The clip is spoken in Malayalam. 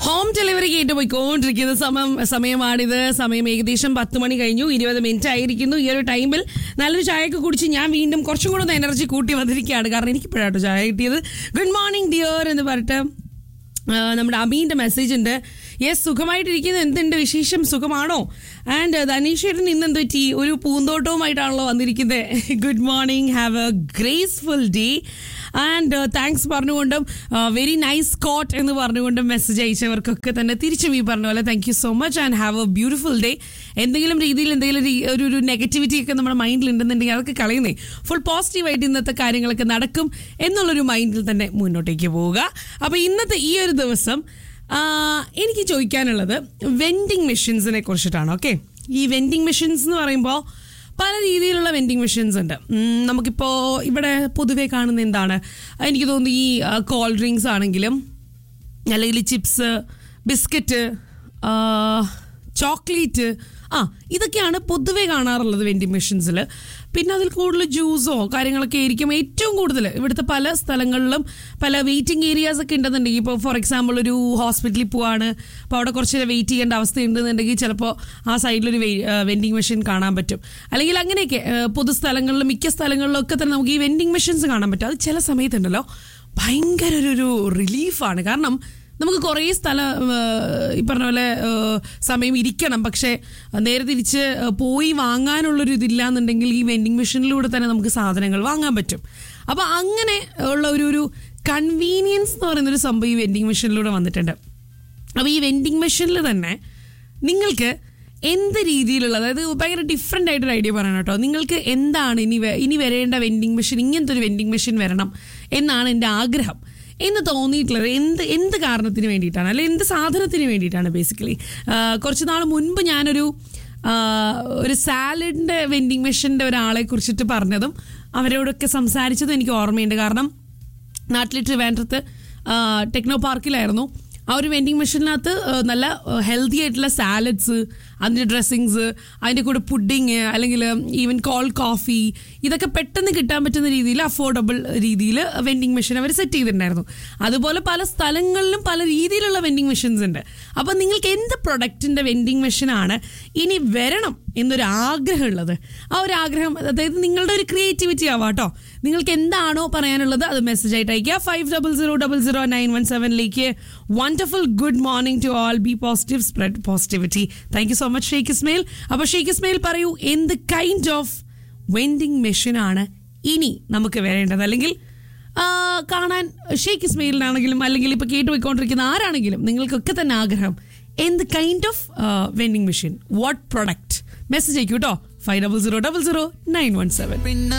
ഹോം ഡെലിവറി കേട്ട് പോയിക്കൊണ്ടിരിക്കുന്ന സമയം സമയമാണിത് സമയം ഏകദേശം പത്ത് മണി കഴിഞ്ഞു ഇരുപത് മിനിറ്റ് ആയിരിക്കുന്നു ഈ ഒരു ടൈമിൽ നല്ലൊരു ചായയൊക്കെ കുടിച്ച് ഞാൻ വീണ്ടും കുറച്ചും കൂടെ ഒന്ന് എനർജി കൂട്ടി വന്നിരിക്കുകയാണ് കാരണം എനിക്ക് ഇപ്പോഴാട്ടോ ചായ കിട്ടിയത് ഗുഡ് മോർണിംഗ് ഡിയർ എന്ന് പറഞ്ഞിട്ട് ആ, നമ്മുടെ അമീൻ്റെ മെസ്സേജ് ഉണ്ട് യെസ് സുഖമായിട്ടിരിക്കുന്നത് എന്തുണ്ട് വിശേഷം സുഖമാണോ ആൻഡ് ധനീഷേട്ടൻ ഇന്ന് എന്ത് പറ്റി ഒരു പൂന്തോട്ടവുമായിട്ടാണല്ലോ വന്നിരിക്കുന്നത് good morning have a graceful day and thanks പറഞ്ഞുകൊണ്ടും വെരി നൈസ് കോട്ട് എന്ന് പറഞ്ഞുകൊണ്ടും മെസ്സേജ് അയച്ചവർക്കൊക്കെ തന്നെ തിരിച്ചും ഈ പറഞ്ഞ പോലെ thank you so much and have a beautiful day എന്തെങ്കിലും രീതിയിൽ എന്തെങ്കിലും രീ- ഒരു ഒരു നെഗറ്റിവിറ്റി ഒക്കെ നമ്മുടെ മൈൻഡിൽ ഉണ്ടെന്നുണ്ടെങ്കിൽ അതൊക്കെ കളയുന്നേ ഫുൾ പോസിറ്റീവായിട്ട് ഇന്നത്തെ കാര്യങ്ങളൊക്കെ നടക്കും എന്നുള്ളൊരു മൈൻഡിൽ തന്നെ മുന്നോട്ടേക്ക് പോവുക അപ്പോൾ ഇന്നത്തെ ഈ ഒരു ദിവസം ആ, എനിക്ക് ചോദിക്കാനുള്ളത് വെൻഡിങ് മെഷീൻസിനെ കുറിച്ചിട്ടാണ് ഓക്കെ ഈ വെൻഡിങ് മെഷീൻസ് എന്ന് പറയുമ്പോൾ പല രീതിയിലുള്ള വെൻഡിങ് മെഷീൻസ് ഉണ്ട് ഉം, നമുക്കിപ്പോൾ ഇവിടെ പൊതുവേ കാണുന്ന എന്താണ് എനിക്ക് തോന്നുന്നു ഈ കോൾഡ് ഡ്രിങ്ക്സ് ആണെങ്കിലും അല്ലെങ്കിൽ ചിപ്സ് ബിസ്ക്കറ്റ് ചോക്ലേറ്റ് ആ ഇതൊക്കെയാണ് പൊതുവേ കാണാറുള്ളത് വെൻഡിങ് മെഷീൻസിൽ പിന്നെ അതിൽ കൂടുതൽ ജ്യൂസോ കാര്യങ്ങളൊക്കെ ആയിരിക്കും ഏറ്റവും കൂടുതൽ ഇവിടുത്തെ പല സ്ഥലങ്ങളിലും പല വെയിറ്റിംഗ് ഏരിയാസ് ഒക്കെ ഉണ്ടെന്നുണ്ടെങ്കിൽ ഇപ്പോൾ ഫോർ എക്സാമ്പിൾ ഒരു ഹോസ്പിറ്റലിൽ പോവാണ് അപ്പോൾ അവിടെ കുറച്ച് നേരം വെയിറ്റ് ചെയ്യേണ്ട അവസ്ഥ ഉണ്ടെന്നുണ്ടെങ്കിൽ ചിലപ്പോൾ ആ സൈഡിലൊരു വെൻഡിങ് മെഷീൻ കാണാൻ പറ്റും അല്ലെങ്കിൽ അങ്ങനെയൊക്കെ ആ, പൊതുസ്ഥലങ്ങളിലും മിക്ക സ്ഥലങ്ങളിലും ഒക്കെ തന്നെ നമുക്ക് ഈ വെൻഡിങ് മെഷീൻസ് കാണാൻ പറ്റും അത് ചില സമയത്തുണ്ടല്ലോ ഭയങ്കര ഒരു- ഒരു റിലീഫാണ് കാരണം നമുക്ക് കുറേ സ്ഥലം ഏഹ്, ഈ പറഞ്ഞ പോലെ ഏഹ്, സമയം ഇരിക്കണം പക്ഷേ നേരെ തിരിച്ച് ഏഹ്, പോയി വാങ്ങാനുള്ളൊരു ഇതില്ല എന്നുണ്ടെങ്കിൽ ഈ വെൻഡിങ് മെഷീനിലൂടെ തന്നെ നമുക്ക് സാധനങ്ങൾ വാങ്ങാൻ പറ്റും അപ്പോൾ അങ്ങനെ ഉള്ള ഒരു ഒരു കൺവീനിയൻസ് എന്ന് പറയുന്നൊരു സംഭവം ഈ വെൻഡിങ് മെഷീനിലൂടെ വന്നിട്ടുണ്ട് അപ്പോൾ ഈ വെൻഡിങ് മെഷീനിൽ തന്നെ നിങ്ങൾക്ക് എന്ത് രീതിയിലുള്ള അതായത് ഭയങ്കര ഡിഫറെൻ്റ് ആയിട്ടൊരു ഐഡിയ പറയണം കേട്ടോ നിങ്ങൾക്ക് എന്താണ് ഇനി വേ- ഇനി വരേണ്ട വെൻഡിങ് മെഷീൻ ഇങ്ങനത്തെ ഒരു വെൻഡിങ് മെഷീൻ വരണം എന്നാണ് എൻ്റെ ആഗ്രഹം എന്ന് തോന്നിയിട്ടുള്ളത് എന്ത് എന്ത് കാരണത്തിന് വേണ്ടിയിട്ടാണ് അല്ലെ എന്ത് സാധനത്തിന് വേണ്ടിയിട്ടാണ് ബേസിക്കലി കുറച്ച് നാൾ മുൻപ് ഞാനൊരു ആ, ഒരു സാലഡിൻ്റെ വെൻഡിങ് മെഷീൻ്റെ ഒരാളെ കുറിച്ചിട്ട് പറഞ്ഞതും അവരോടൊക്കെ സംസാരിച്ചതും എനിക്ക് ഓർമ്മയുണ്ട് കാരണം നാട്ടിലെ ട്രിവാൻഡ്രത്ത് ആ, ടെക്നോ പാർക്കിലായിരുന്നു ആ ഒരു വെൻഡിങ് മെഷീനകത്ത് ആ, നല്ല ഹെൽത്തി ആയിട്ടുള്ള സാലഡ്സ് അതിൻ്റെ ഡ്രസ്സിങ്സ് അതിൻ്റെ കൂടെ പുഡിങ് അല്ലെങ്കിൽ ഈവൻ കോൾ കോഫി ഇതൊക്കെ പെട്ടെന്ന് കിട്ടാൻ പറ്റുന്ന രീതിയിൽ അഫോർഡബിൾ രീതിയിൽ വെൻഡിങ് മെഷീൻ അവർ സെറ്റ് ചെയ്തിട്ടുണ്ടായിരുന്നു അതുപോലെ പല സ്ഥലങ്ങളിലും പല രീതിയിലുള്ള വെൻഡിങ് മെഷീൻസ് ഉണ്ട് അപ്പോൾ നിങ്ങൾക്ക് എന്ത് പ്രൊഡക്റ്റിൻ്റെ വെൻഡിങ് മെഷീനാണ് ഇനി വരണം എന്നൊരു ആഗ്രഹമുള്ളത് ആ ഒരു ആഗ്രഹം അതായത് നിങ്ങളുടെ ഒരു ക്രിയേറ്റിവിറ്റി ആവാം കേട്ടോ നിങ്ങൾക്ക് എന്താണോ പറയാനുള്ളത് അത് മെസ്സേജ് ആയിട്ട് അയക്കുക five double zero double zero nine one സെവനിലേക്ക് wonderful good morning to all be positive spread positivity thank you so much Sheikh Ismail അപ്പോൾ ഷെയ്ഖ് ഇസ്മയിൽ പറയൂ എന്ത് കൈൻഡ് ഓഫ് വെൻഡിങ് മെഷീനാണ് ഇനി നമുക്ക് വരേണ്ടത് അല്ലെങ്കിൽ ആ, കാണാൻ ഷെയ്ഖ് ഇസ്മയിലിനാണെങ്കിലും അല്ലെങ്കിൽ ഇപ്പോൾ കേട്ടുപോയിക്കൊണ്ടിരിക്കുന്ന ആരാണെങ്കിലും നിങ്ങൾക്കൊക്കെ തന്നെ ആഗ്രഹം എന്ത് kind of vending machine what product message അയക്കൂ കേട്ടോ five double zero double zero nine one seven പിന്നെ